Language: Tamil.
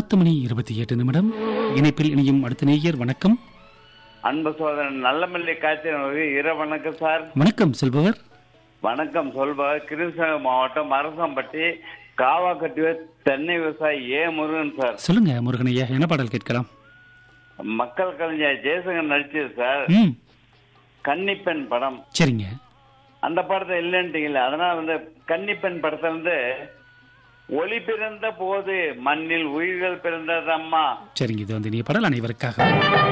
பத்து மணி இருபத்தி எட்டு நிமிடம் இணைப்பில் இணையும் அடுத்த நேயர் வணக்கம் அன்பு சோதரன் நல்லமல்லி காய்ச்சல் இர வணக்கம் சார் வணக்கம் செல்பவர் வணக்கம் சொல்பவர் கிருஷ்ணகிரி மாவட்டம் அரசம்பட்டி காவாக்கட்டிய தென்னை விவசாயி ஏ முருகன் சார் சொல்லுங்க முருகனையா என்ன பாடல் கேட்கலாம் மக்கள் கலைஞர் ஜெயசங்கர் நடிச்சது சார் ம் கன்னிப்பெண் படம் சரிங்க அந்த படத்தை இல்லைன்ட்டீங்களே அதனால வந்து கன்னிப்பெண் படத்தை வந்து ஒளி பிறந்த போது மண்ணில் உயிர்கள் பிறந்ததம்மா சரிங்க இது வந்து நீ பாடல் அனைவருக்காக